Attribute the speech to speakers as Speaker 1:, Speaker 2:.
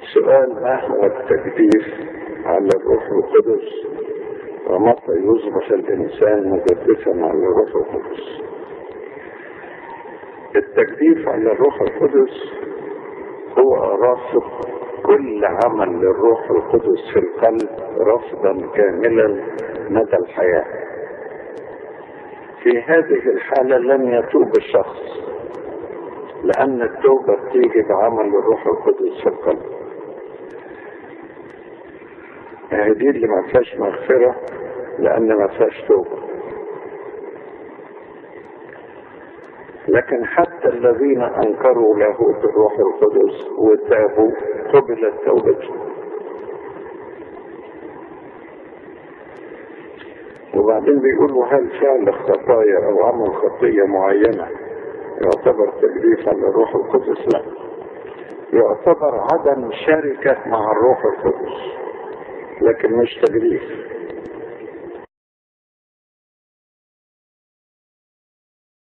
Speaker 1: سؤال ما هو التجديف على الروح القدس ومتى يصبح الإنسان مجدفا على الروح القدس التجديف على الروح القدس هو رافض كل عمل للروح القدس في القلب رفضا كاملا مدى الحياة في هذه الحالة لن يتوب الشخص لأن التوبة بتيجي بعمل الروح القدس في القلب يعني دي اللي ما فيهاش مغفرة لأن ما فيهاش توبة لكن حتى الذين أنكروا لاهوت الروح القدس وتابوا قبلت توبتهم وبعدين بيقولوا هل فعل خطايا أو عمل خطية معينة يعتبر تجديف على الروح القدس لا يعتبر عدم شركة مع الروح القدس لكن مش تجديف